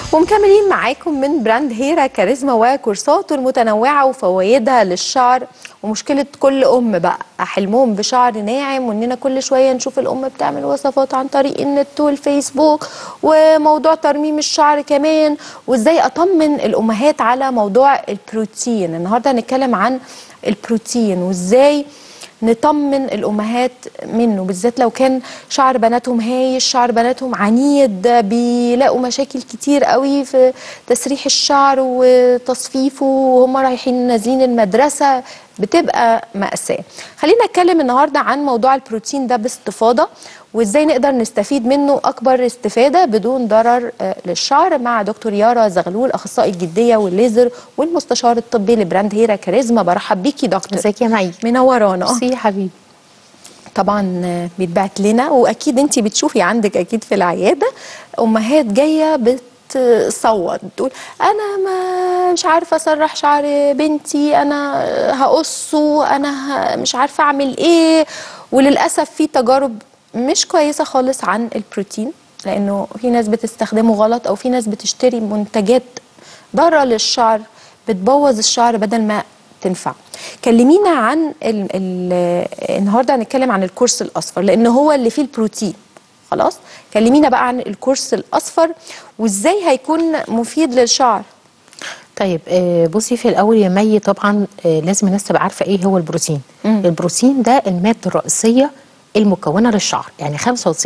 ومكملين معاكم من براند هيرا كاريزما وكورساته المتنوعة وفوائدها للشعر ومشكلة كل أم بقى حلمهم بشعر ناعم وإننا كل شوية نشوف الأم بتعمل وصفات عن طريق النت والفيسبوك وموضوع ترميم الشعر كمان وإزاي أطمن الأمهات على موضوع البروتين النهاردة هنتكلم عن البروتين وإزاي نطمن الامهات منه بالذات لو كان شعر بناتهم هايش شعر بناتهم عنيد بيلاقوا مشاكل كتير قوي في تسريح الشعر وتصفيفه وهم رايحين نازلين المدرسه بتبقى مأساة خلينا نتكلم النهاردة عن موضوع البروتين ده باستفاضة وازاي نقدر نستفيد منه اكبر استفادة بدون ضرر آه، للشعر مع دكتور يارا زغلول اخصائي الجلدية والليزر والمستشار الطبي لبراند هيرا كاريزما برحب بيكي دكتور ازيك يا معي منورانا ميرسي يا حبيبي طبعا آه، بيتبعت لنا واكيد انت بتشوفي عندك اكيد في العياده امهات جايه بتصوت تقول انا ما مش عارفه اسرح شعر بنتي انا هقصه انا ه- مش عارفه اعمل ايه وللاسف في تجارب مش كويسه خالص عن البروتين لانه في ناس بتستخدمه غلط او في ناس بتشتري منتجات ضاره للشعر بتبوظ الشعر بدل ما تنفع كلمينا عن ال ال النهارده هنتكلم عن الكورس الاصفر لان هو اللي فيه البروتين خلاص كلمينا بقى عن الكورس الاصفر وازاي هيكون مفيد للشعر طيب آه، بصي في الاول يا مي طبعا آه، لازم الناس تبقى عارفه ايه هو البروتين مم. البروتين ده الماده الرئيسيه المكونه للشعر يعني 95%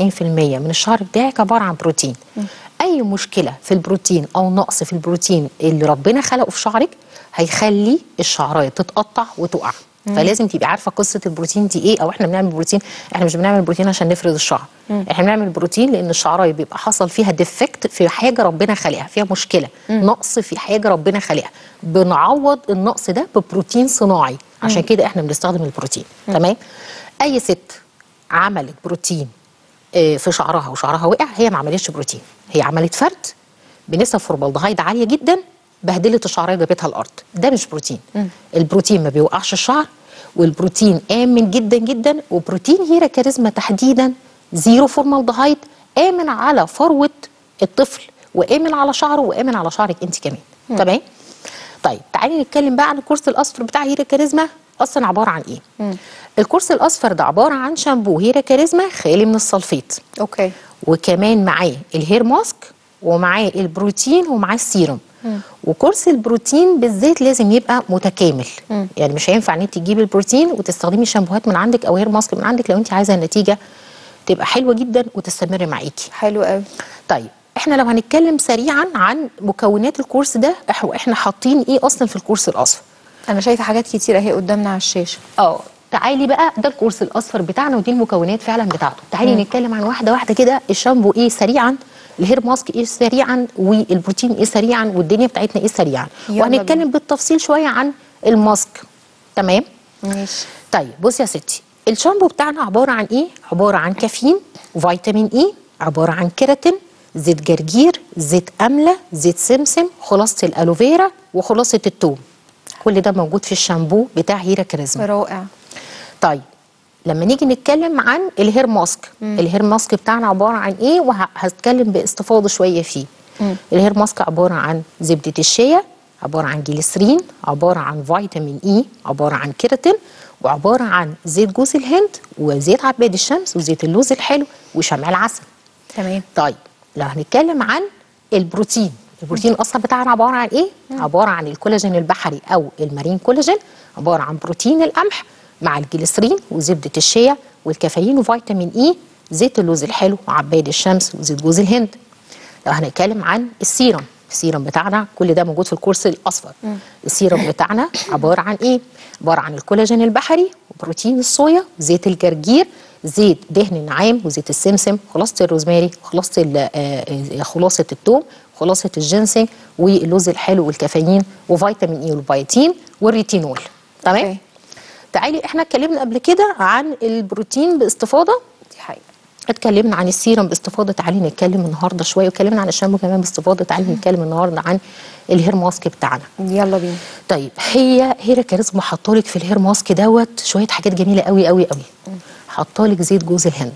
من الشعر بتاعك عباره عن بروتين اي مشكله في البروتين او نقص في البروتين اللي ربنا خلقه في شعرك هيخلي الشعرايه تتقطع وتقع فلازم تبقي عارفه قصه البروتين دي ايه او احنا بنعمل بروتين احنا مش بنعمل بروتين عشان نفرد الشعر احنا بنعمل بروتين لان الشعرايه بيبقى حصل فيها ديفكت في حاجه ربنا خلقها فيها مشكله نقص في حاجه ربنا خلقها بنعوض النقص ده ببروتين صناعي عشان كده احنا بنستخدم البروتين تمام اي ست عملت بروتين آه، في شعرها وشعرها وقع هي ما عملتش بروتين هي عملت فرد بنسب فورمالدهايد عاليه جدا بهدلت الشعريه جابتها الارض ده مش بروتين البروتين ما بيوقعش الشعر والبروتين امن جدا جدا وبروتين هيرا كاريزما تحديدا زيرو فورمالدهايد امن على فروه الطفل وامن على شعره وامن على شعرك انت كمان تمام طيب تعالي نتكلم بقى عن الكورس الاصفر بتاع هيرا كاريزما اصلا عباره عن ايه الكورس الاصفر ده عباره عن شامبو هيرا كاريزما خالي من السلفيت اوكي وكمان معاه الهير ماسك ومعاه البروتين ومعاه السيروم وكورس البروتين بالذات لازم يبقى متكامل يعني مش هينفع ان انت تجيبي البروتين وتستخدمي شامبوهات من عندك او هير ماسك من عندك لو انت عايزه النتيجه تبقى حلوه جدا وتستمر معاكي حلو قوي طيب احنا لو هنتكلم سريعا عن مكونات الكورس ده إح- احنا حاطين ايه اصلا في الكورس الاصفر انا شايفه حاجات كتير اهي قدامنا على الشاشه اه تعالي بقى ده الكورس الاصفر بتاعنا ودي المكونات فعلا بتاعته تعالي مم. نتكلم عن واحده واحده كده الشامبو ايه سريعا الهير ماسك ايه سريعا والبروتين ايه سريعا والدنيا بتاعتنا ايه سريعا يلا وهنتكلم بينا. بالتفصيل شويه عن الماسك تمام ماشي طيب بصي يا ستي الشامبو بتاعنا عباره عن ايه عباره عن كافيين وفيتامين اي عباره عن كيراتين زيت جرجير زيت امله زيت سمسم خلاصه الالوفيرا وخلاصه الثوم كل ده موجود في الشامبو بتاع هيرا كاريزما رائع طيب لما نيجي نتكلم عن الهير ماسك الهير ماسك بتاعنا عباره عن ايه وهتكلم باستفاضه شويه فيه الهير ماسك عباره عن زبده الشيا عباره عن جليسرين عباره عن فيتامين اي عباره عن كيراتين وعباره عن زيت جوز الهند وزيت عباد الشمس وزيت اللوز الحلو وشمع العسل تمام طيب لو هنتكلم عن البروتين البروتين اصلا بتاعنا عباره عن ايه عباره عن الكولاجين البحري او المارين كولاجين عباره عن بروتين القمح مع الجليسرين وزبده الشيا والكافيين وفيتامين اي زيت اللوز الحلو وعباد الشمس وزيت جوز الهند لو هنتكلم عن السيرم السيرم بتاعنا كل ده موجود في الكورس الاصفر السيرم بتاعنا عباره عن ايه عباره عن الكولاجين البحري وبروتين الصويا زيت الجرجير زيت دهن النعام وزيت السمسم خلاصه الروزماري خلاصه ال- آه، آه، خلاصه الثوم خلاصه الجنسنج واللوز الحلو والكافيين وفيتامين اي والبيتين والريتينول تمام أوكي. تعالي احنا اتكلمنا قبل كده عن البروتين باستفاضه دي حقيقه اتكلمنا عن السيرم باستفاضه تعالي نتكلم النهارده شويه واتكلمنا عن الشامبو كمان باستفاضه تعالي نتكلم النهارده عن الهير ماسك بتاعنا يلا بينا طيب هي هيرا كاريزما حاطالك في الهير ماسك دوت شويه حاجات جميله قوي قوي قوي حاطالك زيت جوز الهند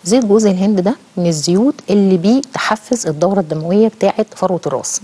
زيت جوز الهند ده من الزيوت اللي بتحفز الدوره الدمويه بتاعه فروه الراس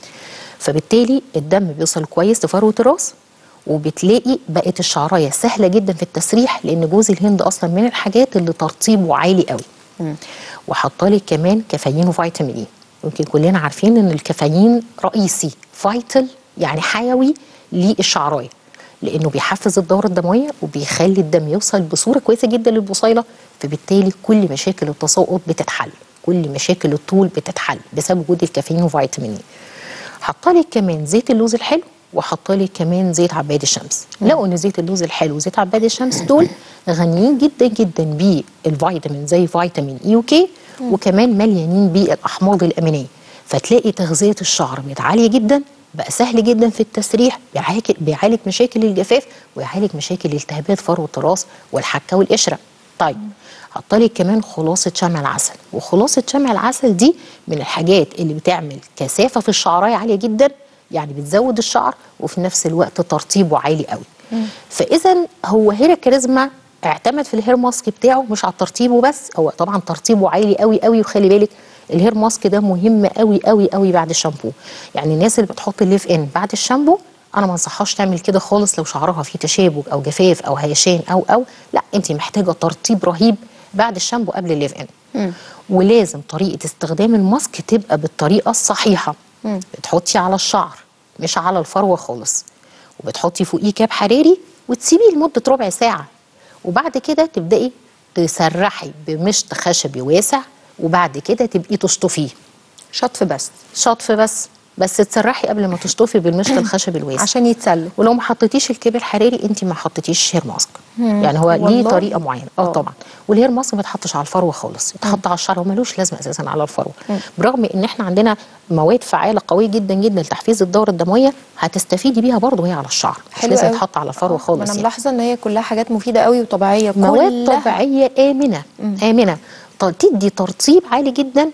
فبالتالي الدم بيوصل كويس لفروه الراس وبتلاقي بقت الشعرايه سهله جدا في التسريح لان جوز الهند اصلا من الحاجات اللي ترطيبه عالي قوي وحاطه لك كمان كافيين وفيتامين اي يمكن كلنا عارفين ان الكافيين رئيسي فايتل يعني حيوي للشعرايه لانه بيحفز الدوره الدمويه وبيخلي الدم يوصل بصوره كويسه جدا للبصيله فبالتالي كل مشاكل التساقط بتتحل كل مشاكل الطول بتتحل بسبب وجود الكافيين وفيتامين اي حاطه لك كمان زيت اللوز الحلو وحاطه لك كمان زيت عباد الشمس لقوا ان زيت اللوز الحلو وزيت عباد الشمس دول غنيين جدا جدا بالفيتامين زي فيتامين اي وكي وكمان مليانين بالاحماض الامينيه فتلاقي تغذيه الشعر بقت عاليه جدا بقى سهل جدا في التسريح بيعالج بيعالج مشاكل الجفاف ويعالج مشاكل التهابات فروه الراس والحكه والقشره طيب حطلك كمان خلاصه شمع العسل وخلاصه شمع العسل دي من الحاجات اللي بتعمل كثافه في الشعرايه عاليه جدا يعني بتزود الشعر وفي نفس الوقت ترطيبه عالي قوي فاذا هو هيرا كاريزما اعتمد في الهير ماسك بتاعه مش على ترطيبه بس هو طبعا ترطيبه عالي قوي قوي وخلي بالك الهير ماسك ده مهم قوي قوي قوي بعد الشامبو يعني الناس اللي بتحط الليف ان بعد الشامبو انا ما انصحهاش تعمل كده خالص لو شعرها فيه تشابك او جفاف او هيشان او او لا انت محتاجه ترطيب رهيب بعد الشامبو قبل الليف ان ولازم طريقه استخدام الماسك تبقى بالطريقه الصحيحه بتحطي على الشعر مش على الفروه خالص وبتحطي فوقيه كاب حراري وتسيبيه لمده ربع ساعه وبعد كده تبداي تسرحي بمشط خشبي واسع وبعد كده تبقي تشطفيه شطف بس شطف بس بس تسرحي قبل ما تشطفي بالمشط الخشبي الواسع عشان يتسلك ولو ما حطيتيش الكيب الحراري انت ما حطيتيش هير ماسك يعني هو ليه والله؟ طريقه معينه اه آه. طبعا والهير ماسك ما يتحطش على الفروه خالص يتحط على الشعر وملوش لازمه اساسا على الفروه برغم ان احنا عندنا مواد فعاله قويه جدا جدا لتحفيز الدوره الدمويه هتستفيدي بيها برضه وهي على الشعر مش حلو لازم قوي. تتحط على الفروه آه، خالص انا يعني. ملاحظه ان هي كلها حاجات مفيده قوي وطبيعيه مواد كلها. طبيعيه امنه امنه ط- تدي ترطيب عالي جدا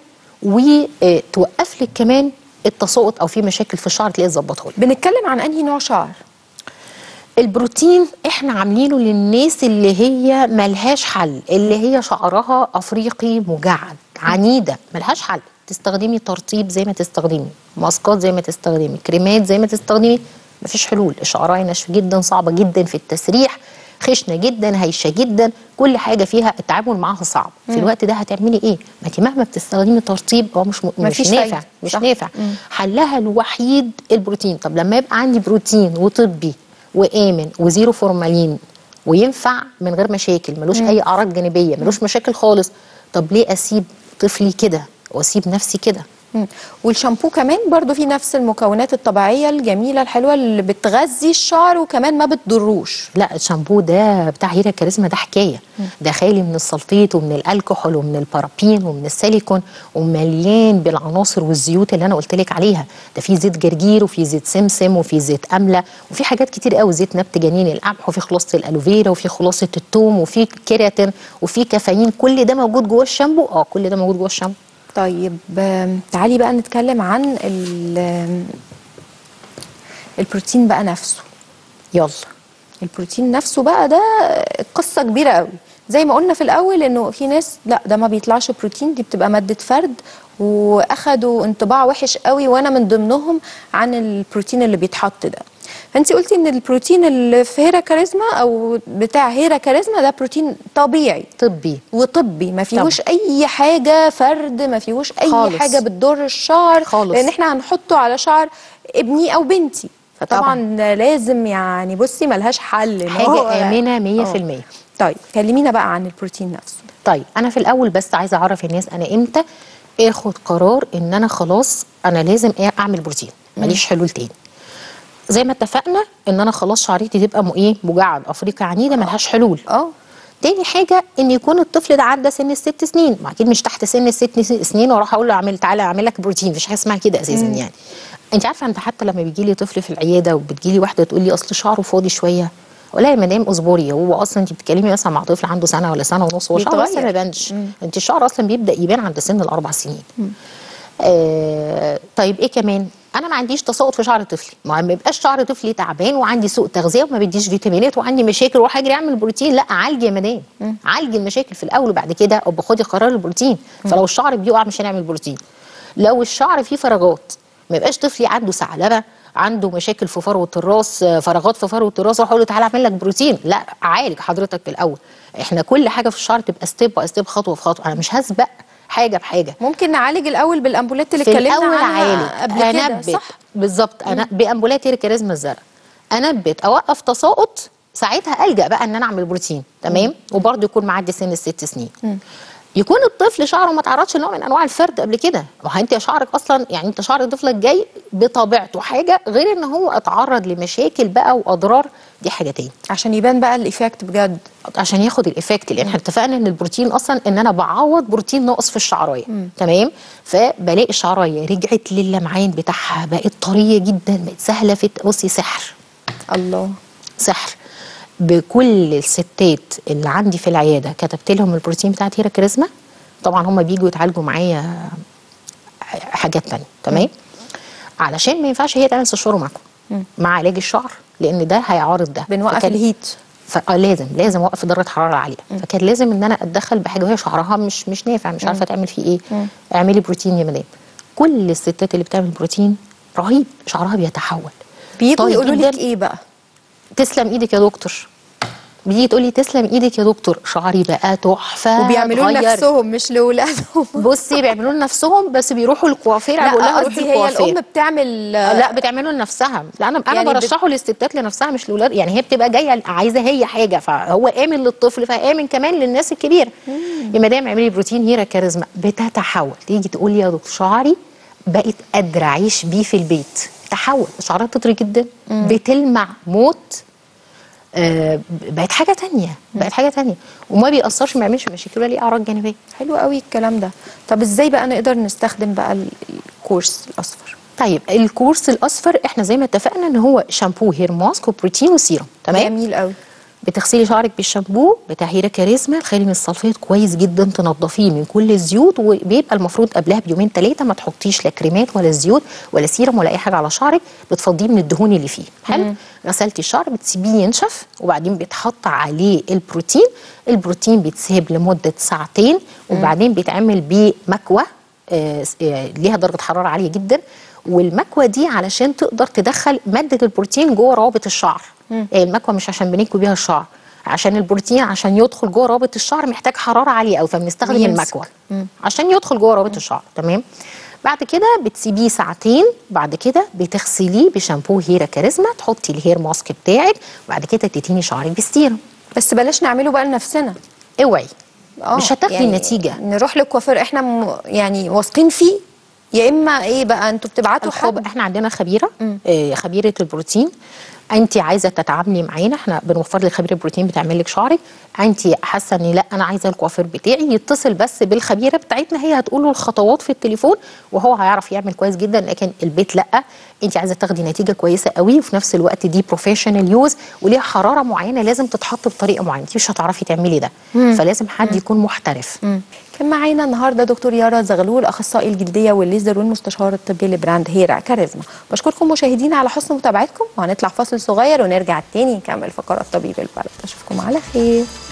وتوقف لك كمان التساقط او في مشاكل في الشعر تلاقيها تظبطها لك بنتكلم عن انهي نوع شعر البروتين احنا عاملينه للناس اللي هي ملهاش حل اللي هي شعرها افريقي مجعد عنيده ملهاش حل تستخدمي ترطيب زي ما تستخدمي ماسكات زي ما تستخدمي كريمات زي ما تستخدمي مفيش حلول الشعرايه ناشفه جدا صعبه جدا في التسريح خشنه جدا هيشه جدا كل حاجه فيها التعامل معاها صعب في الوقت ده هتعملي ايه ما انت مهما بتستخدمي ترطيب هو مش م... مش مفيش نافع فايدة. مش صح. نافع حلها الوحيد البروتين طب لما يبقى عندي بروتين وطبي وامن وزيرو فورمالين وينفع من غير مشاكل ملوش اي اعراض جانبيه ملوش مشاكل خالص طب ليه اسيب طفلي كده واسيب نفسي كده مم. والشامبو كمان برضو فيه نفس المكونات الطبيعيه الجميله الحلوه اللي بتغذي الشعر وكمان ما بتضروش لا الشامبو ده بتاع هيرا كاريزما ده حكايه ده خالي من السلفيت ومن الكحول ومن البارابين ومن السيليكون ومليان بالعناصر والزيوت اللي انا قلت لك عليها ده في زيت جرجير وفي زيت سمسم وفي زيت امله وفي حاجات كتير قوي زيت نبت جنين القمح وفي خلاصه الالوفيرا وفي خلاصه الثوم وفي كيراتين وفي كافيين كل ده موجود جوه الشامبو اه كل ده موجود جوه الشامبو طيب آم، تعالي بقى نتكلم عن ال- آم، البروتين بقى نفسه يلا البروتين نفسه بقى ده قصة كبيرة قوي زي ما قلنا في الأول إنه في ناس لا ده ما بيطلعش بروتين دي بتبقى مادة فرد وأخدوا انطباع وحش قوي وأنا من ضمنهم عن البروتين اللي بيتحط ده فأنت قلتي إن البروتين اللي في هيرا كاريزما أو بتاع هيرا كاريزما ده بروتين طبيعي طبي وطبي ما فيهوش اي حاجه فرد ما فيهوش اي خالص. حاجه بتضر الشعر خالص. لان احنا هنحطه على شعر ابني او بنتي فطبعا لازم يعني بصي ملهاش حل إن هو- حاجه امنه 100% آه. طيب كلمينا بقى عن البروتين نفسه طيب انا في الاول بس عايزه اعرف الناس انا امتى اخد قرار ان انا خلاص انا لازم إيه اعمل بروتين ماليش حلول تاني زي ما اتفقنا ان انا خلاص شعريتي تبقى م- ايه مجعد افريقيا عنيده ملهاش حلول اه تاني حاجه ان يكون الطفل ده عدى سن الست سنين ما اكيد مش تحت سن الست س- سنين واروح اقول له اعمل تعالى اعمل لك بروتين مفيش حاجه اسمها كده اساسا يعني انت عارفه انت حتى لما بيجي لي طفل في العياده وبتجي لي واحده تقول لي اصل شعره فاضي شويه اقول لها يا مدام اصبري هو اصلا انت بتتكلمي مثلا مع طفل عنده سنه ولا سنه ونص هو شعره بيتغير. اصلا ما يبانش انت الشعر اصلا بيبدا يبان عند سن الاربع سنين آه طيب ايه كمان انا ما عنديش تساقط في شعر طفلي ما ما يبقاش شعر طفلي تعبان وعندي سوء تغذيه وما بديش فيتامينات وعندي مشاكل واروح اجري اعمل بروتين لا عالجي يا مدام عالجي المشاكل في الاول وبعد كده او خدي قرار البروتين فلو الشعر بيقع مش هنعمل بروتين لو الشعر فيه فراغات ما يبقاش طفلي عنده ثعلبه عنده مشاكل في فروه الراس آه، فراغات في فروه الراس واروح اقول له تعالى اعمل لك بروتين لا عالج حضرتك في الاول احنا كل حاجه في الشعر تبقى ستيب باي ستيب خطوه في خطوه انا مش هسبق حاجه بحاجه ممكن نعالج الاول بالامبولات اللي في اتكلمنا الاول عنها عالج قبل كده انبت صح بالظبط انا بامبولات الكاريزما الزرقاء انبت اوقف تساقط ساعتها الجا بقى ان انا اعمل بروتين تمام وبرده يكون معدي سن الست سنين يكون الطفل شعره ما تعرضش لنوع من انواع الفرد قبل كده ما هو انت شعرك اصلا يعني انت شعر طفلك جاي بطبيعته حاجه غير ان هو اتعرض لمشاكل بقى واضرار دي حاجه تاني عشان يبان بقى الايفكت بجد عشان ياخد الايفكت لان احنا اتفقنا ان البروتين اصلا ان انا بعوض بروتين ناقص في الشعرايه تمام فبلاقي الشعرايه رجعت للمعان بتاعها بقت طريه جدا بقت سهله في بصي سحر الله سحر بكل الستات اللي عندي في العياده كتبت لهم البروتين بتاعت هيرا كاريزما طبعا هم بيجوا يتعالجوا معايا حاجات تانية تمام علشان ما ينفعش هي تعمل استشاره معاكم مع علاج الشعر لان ده هيعارض ده بنوقف فكان- الهيت ف- آه لازم لازم اوقف درجه حراره عاليه فكان لازم ان انا اتدخل بحاجه وهي شعرها مش مش نافع مش عارفه تعمل فيه ايه اعملي بروتين يا مدام كل الستات اللي بتعمل بروتين رهيب شعرها بيتحول بيجوا طيب يقولوا جداً. لك ايه بقى تسلم ايدك يا دكتور بيجي تقولي تسلم ايدك يا دكتور شعري بقى تحفه وبيعملوا اتغير. لنفسهم مش لاولادهم بصي بيعملوا لنفسهم بس بيروحوا الكوافير لا بقول لها روحي قصدي هي الكوافير الام بتعمل لا بتعمله لنفسها لا انا انا يعني بت- برشحه للستات لنفسها مش لاولاد يعني هي بتبقى جايه عايزه هي حاجه فهو امن للطفل فامن كمان للناس الكبيره يا مدام اعملي بروتين هيرا كاريزما بتتحول تيجي تقول يا دكتور شعري بقيت قادره اعيش بيه في البيت تحول شعرها تطري جدا بتلمع موت آه بقت حاجه تانية بقت حاجه تانية وما بيأثرش ما يعملش مشاكل ولا ليه اعراض جانبيه حلو قوي الكلام ده طب ازاي بقى نقدر نستخدم بقى ال- الكورس الاصفر طيب الكورس الاصفر احنا زي ما اتفقنا ان هو شامبو هير ماسك وبروتين وسيروم تمام جميل قوي بتغسلي شعرك بالشامبو بتاع هيرا كاريزما الخالي من الصلفات كويس جدا تنضفيه من كل الزيوت وبيبقى المفروض قبلها بيومين ثلاثه ما تحطيش لا كريمات ولا زيوت ولا سيرم ولا اي حاجه على شعرك بتفضيه من الدهون اللي فيه حلو غسلتي الشعر بتسيبيه ينشف وبعدين بيتحط عليه البروتين البروتين بيتساب لمده ساعتين وبعدين بيتعمل بمكوى آه، آه، ليها درجه حراره عاليه جدا والمكوى دي علشان تقدر تدخل ماده البروتين جوه روابط الشعر آه، المكوى مش عشان بنكوي بيها الشعر عشان البروتين عشان يدخل جوه رابط الشعر محتاج حراره عاليه قوي فبنستخدم بيمسك. المكوى عشان يدخل جوه رابط الشعر تمام بعد كده بتسيبيه ساعتين بعد كده بتغسليه بشامبو هيرا كاريزما تحطي الهير ماسك بتاعك بعد كده تدهني شعرك بستيرم بس بلاش نعمله بقى لنفسنا اوعي آه، مش هتاخدي يعني النتيجه نروح للكوافير احنا م... يعني واثقين فيه يا اما ايه بقى انتوا بتبعتوا الخب حد احنا عندنا خبيره آه خبيره البروتين انت عايزه تتعاملي معانا احنا بنوفر لك خبيره بروتين بتعمل لك شعرك انت حاسه ان لا انا عايزه الكوافير بتاعي يتصل بس بالخبيره بتاعتنا هي هتقول له الخطوات في التليفون وهو هيعرف يعمل كويس جدا لكن البيت لا انت عايزه تاخدي نتيجه كويسه قوي وفي نفس الوقت دي بروفيشنال يوز وليها حراره معينه لازم تتحط بطريقه معينه انت مش هتعرفي تعملي ده فلازم حد يكون محترف كان معانا النهارده دكتور يارا زغلول اخصائي الجلديه والليزر والمستشار الطبي لبراند هيرا كاريزما بشكركم مشاهدينا على حسن متابعتكم وهنطلع فاصل صغير ونرجع تاني نكمل فقرات طبيب البلد اشوفكم على خير